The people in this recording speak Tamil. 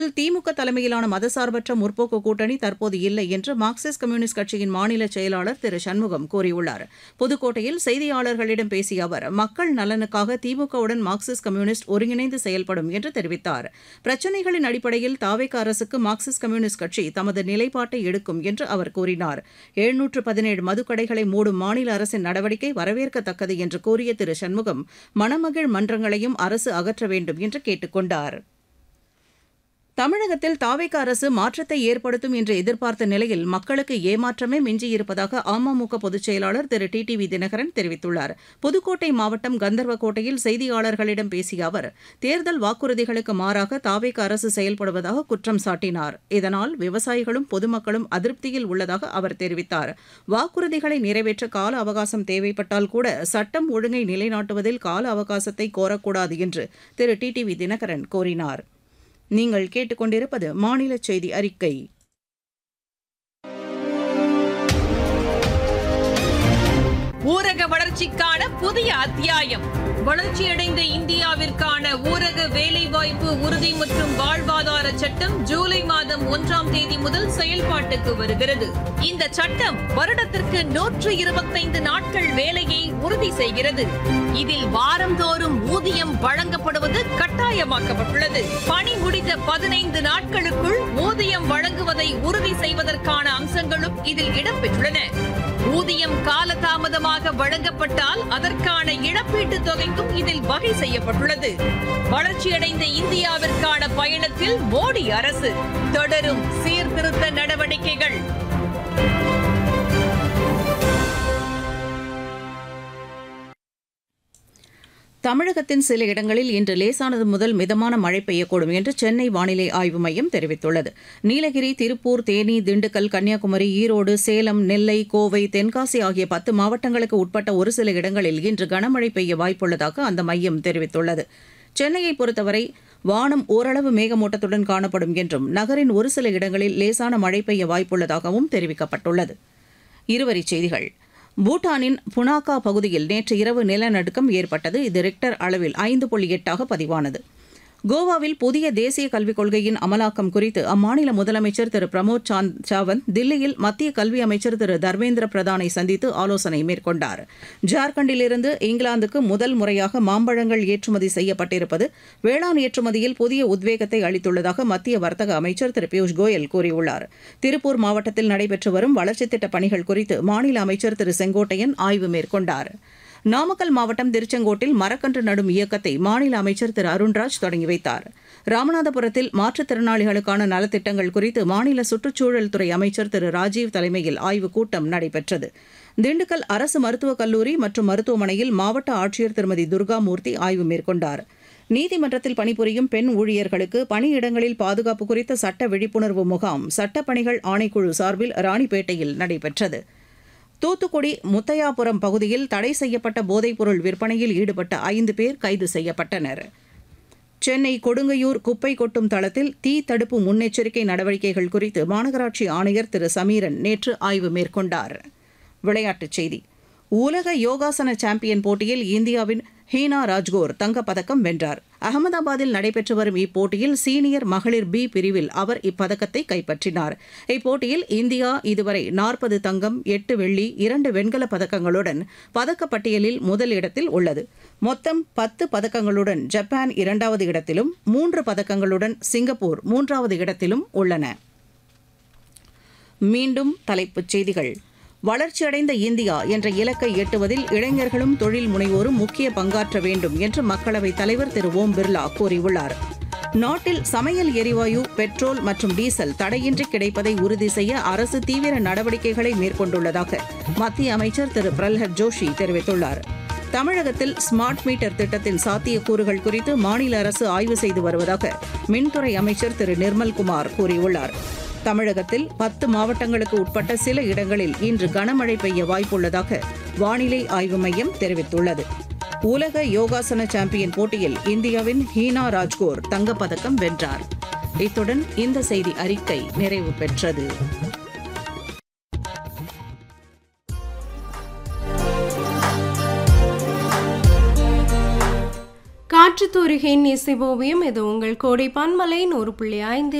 திமுக தலைமையிலான மதசார்பற்ற முற்போக்கு கூட்டணி தற்போது இல்லை என்று மார்க்சிஸ்ட் கம்யூனிஸ்ட் கட்சியின் மாநில செயலாளர் திரு சண்முகம் கூறியுள்ளார் புதுக்கோட்டையில் செய்தியாளர்களிடம் பேசிய அவர் மக்கள் நலனுக்காக திமுகவுடன் மார்க்சிஸ்ட் கம்யூனிஸ்ட் ஒருங்கிணைந்து செயல்படும் என்று தெரிவித்தார் பிரச்சினைகளின் அடிப்படையில் தாவேக அரசுக்கு மார்க்சிஸ்ட் கம்யூனிஸ்ட் கட்சி தமது நிலைப்பாட்டை எடுக்கும் என்று அவர் கூறினார் எழுநூற்று பதினேழு மதுக்கடைகளை மூடும் மாநில அரசின் நடவடிக்கை வரவேற்கத்தக்கது என்று கூறிய திரு சண்முகம் மணமகிழ் மன்றங்களையும் அரசு அகற்ற வேண்டும் என்று கேட்டுக் கொண்டார் தமிழகத்தில் தாவேக அரசு மாற்றத்தை ஏற்படுத்தும் என்று எதிர்பார்த்த நிலையில் மக்களுக்கு ஏமாற்றமே மிஞ்சியிருப்பதாக அமமுக பொதுச் செயலாளர் Thiru T T V Dhinakaran தெரிவித்துள்ளார் புதுக்கோட்டை மாவட்டம் கந்தர்வக்கோட்டையில் செய்தியாளர்களிடம் பேசிய அவர் தேர்தல் வாக்குறுதிகளுக்கு மாறாக தாவேக அரசு செயல்படுவதாக குற்றம் சாட்டினார் இதனால் விவசாயிகளும் பொதுமக்களும் அதிருப்தியில் உள்ளதாக அவர் தெரிவித்தார் வாக்குறுதிகளை நிறைவேற்ற கால அவகாசம் தேவைப்பட்டால் கூட சட்டம் ஒழுங்கை நிலைநாட்டுவதில் கால அவகாசத்தை கோரக்கூடாது என்று Thiru T T V Dhinakaran கூறினார் நீங்கள் கேட்டுக்கொண்டிருப்பது மாநில செய்தி அறிக்கை ஊரக வளர்ச்சிக்கான புதிய அத்தியாயம் வளர்ச்சியடைந்த இந்தியாவிற்கான ஊரக வேலைவாய்ப்பு உறுதி மற்றும் வாழ்வாதார சட்டம் ஜூலை மாதம் ஒன்றாம் தேதி முதல் செயல்பாட்டுக்கு வருகிறது இந்த சட்டம் வருடத்திற்கு நூற்று இருபத்தைந்து நாட்கள் வேலையை உறுதி செய்கிறது இதில் வாரந்தோறும் ஊதியம் வழங்கப்படுவது கட்டாயமாக்கப்பட்டுள்ளது பணி முடிந்த பதினைந்து நாட்களுக்குள் ஊதியம் வழங்குவதை உறுதி செய்வதற்கான அம்சங்களும் இதில் இடம்பெற்றுள்ளன ஊதியம் காலதாமதமாக வழங்கப்பட்டால் அதற்கான இழப்பீட்டுத் தொகைக்கும் இதில் வகை செய்யப்பட்டுள்ளது வளர்ச்சியடைந்த இந்தியாவிற்கான பயணத்தில் மோடி அரசு தொடரும் சீர்திருத்த நடவடிக்கைகள் தமிழகத்தின் சில இடங்களில் இன்று லேசானது முதல் மிதமான மழை பெய்யக்கூடும் என்று சென்னை வானிலை ஆய்வு மையம் தெரிவித்துள்ளது நீலகிரி திருப்பூர் தேனி திண்டுக்கல் கன்னியாகுமரி ஈரோடு சேலம் நெல்லை கோவை தென்காசி ஆகிய பத்து மாவட்டங்களுக்கு உட்பட்ட ஒரு சில இடங்களில் இன்று கனமழை பெய்ய வாய்ப்புள்ளதாக அந்த மையம் தெரிவித்துள்ளது சென்னையை பொறுத்தவரை வானம் ஓரளவு மேகமூட்டத்துடன் காணப்படும் என்றும் நகரின் ஒரு சில இடங்களில் லேசான மழை பெய்ய வாய்ப்புள்ளதாகவும் தெரிவிக்கப்பட்டுள்ளது இருவரிச் செய்திகள் பூட்டானின் புனாகா பகுதியில் நேற்று இரவு நிலநடுக்கம் ஏற்பட்டது இது ரிக்டர் அளவில் ஐந்து புள்ளி எட்டாக பதிவானது கோவாவில் புதிய தேசிய கல்விக் கொள்கையின் அமலாக்கம் குறித்து அம்மாநில முதலமைச்சர் திரு பிரமோத் சாந்த் சாவந்த் தில்லியில் மத்திய கல்வி அமைச்சர் திரு தர்மேந்திர பிரதானை சந்தித்து ஆலோசனை மேற்கொண்டார் ஜார்க்கண்டிலிருந்து இங்கிலாந்துக்கு முதல் முறையாக மாம்பழங்கள் ஏற்றுமதி செய்யப்பட்டிருப்பது வேளாண் ஏற்றுமதியில் புதிய உத்வேகத்தை அளித்துள்ளதாக மத்திய வர்த்தக அமைச்சர் திரு பியூஷ் கோயல் கூறியுள்ளார் திருப்பூர் மாவட்டத்தில் நடைபெற்று வரும் வளர்ச்சித் திட்டப் பணிகள் குறித்து மாநில அமைச்சர் திரு செங்கோட்டையன் ஆய்வு மேற்கொண்டார் நாமக்கல் மாவட்டம் திருச்செங்கோட்டில் மரக்கன்று நடும் இயக்கத்தை மாநில அமைச்சர் திரு அருண்ராஜ் தொடங்கி வைத்தார் ராமநாதபுரத்தில் மாற்றுத்திறனாளிகளுக்கான நலத்திட்டங்கள் குறித்து மாநில சுற்றுச்சூழல் துறை அமைச்சர் திரு ராஜீவ் தலைமையில் ஆய்வுக் கூட்டம் நடைபெற்றது திண்டுக்கல் அரசு மருத்துவக் கல்லூரி மற்றும் மருத்துவமனையில் மாவட்ட ஆட்சியர் திருமதி துர்காமூர்த்தி ஆய்வு மேற்கொண்டார் நீதிமன்றத்தில் பணிபுரியும் பெண் ஊழியர்களுக்கு பணியிடங்களில் பாதுகாப்பு குறித்த சட்ட விழிப்புணர்வு முகாம் சட்டப்பணிகள் ஆணைக்குழு சார்பில் ராணிப்பேட்டையில் நடைபெற்றது தூத்துக்குடி முத்தையாபுரம் பகுதியில் தடை செய்யப்பட்ட போதைப்பொருள் விற்பனையில் ஈடுபட்ட ஐந்து பேர் கைது செய்யப்பட்டனர் சென்னை கொடுங்கையூர் குப்பை கொட்டும் தளத்தில் தீ தடுப்பு முன்னெச்சரிக்கை நடவடிக்கைகள் குறித்து மாநகராட்சி ஆணையர் திரு சமீரன் நேற்று ஆய்வு மேற்கொண்டார் விளையாட்டுச் செய்தி உலக யோகாசன சாம்பியன் போட்டியில் இந்தியாவின் ஹீனா ராஜ்கோர் தங்கப்பதக்கம் வென்றார் அகமதாபாத்தில் நடைபெற்று வரும் இப்போட்டியில் சீனியர் மகளிர் பி பிரிவில் அவர் இப்பதக்கத்தை கைப்பற்றினார் இப்போட்டியில் இந்தியா இதுவரை நாற்பது தங்கம் எட்டு வெள்ளி இரண்டு வெண்கலப் பதக்கங்களுடன் பதக்கப்பட்டியலில் முதல் இடத்தில் உள்ளது மொத்தம் பத்து பதக்கங்களுடன் ஜப்பான் இரண்டாவது இடத்திலும் மூன்று பதக்கங்களுடன் சிங்கப்பூர் மூன்றாவது இடத்திலும் உள்ளன மீண்டும் தலைப்புச் செய்திகள் வளர்ச்சியடைந்த இந்தியா என்ற இலக்கை எட்டுவதில் இளைஞர்களும் தொழில் முனைவோரும் முக்கிய பங்காற்ற வேண்டும் என்று மக்களவைத் தலைவர் திரு ஓம் பிர்லா கூறியுள்ளார் நாட்டில் சமையல் எரிவாயு பெட்ரோல் மற்றும் டீசல் தடையின்றி கிடைப்பதை உறுதி செய்ய அரசு தீவிர நடவடிக்கைகளை மேற்கொண்டுள்ளதாக மத்திய அமைச்சர் திரு பிரல்ஹத் ஜோஷி தெரிவித்துள்ளார் தமிழகத்தில் ஸ்மார்ட் மீட்டர் திட்டத்தின் சாத்தியக்கூறுகள் குறித்து மாநில அரசு ஆய்வு செய்து வருவதாக மின்துறை அமைச்சர் திரு நிர்மல்குமார் கூறியுள்ளார் தமிழகத்தில் பத்து மாவட்டங்களுக்கு உட்பட்ட சில இடங்களில் இன்று கனமழை பெய்ய வாய்ப்புள்ளதாக வானிலை ஆய்வு மையம் தெரிவித்துள்ளது உலக யோகாசன சாம்பியன் போட்டியில் இந்தியாவின் ஹீனா ராஜ்கோர் தங்கப்பதக்கம் வென்றார் இத்துடன் இந்த செய்தி அறிக்கை நிறைவு பெற்றது காற்று காற்று தூரிகையின் இசை ஓவியம் இது உங்கள் கோடை பன்மலை நூறு புள்ளி ஐந்து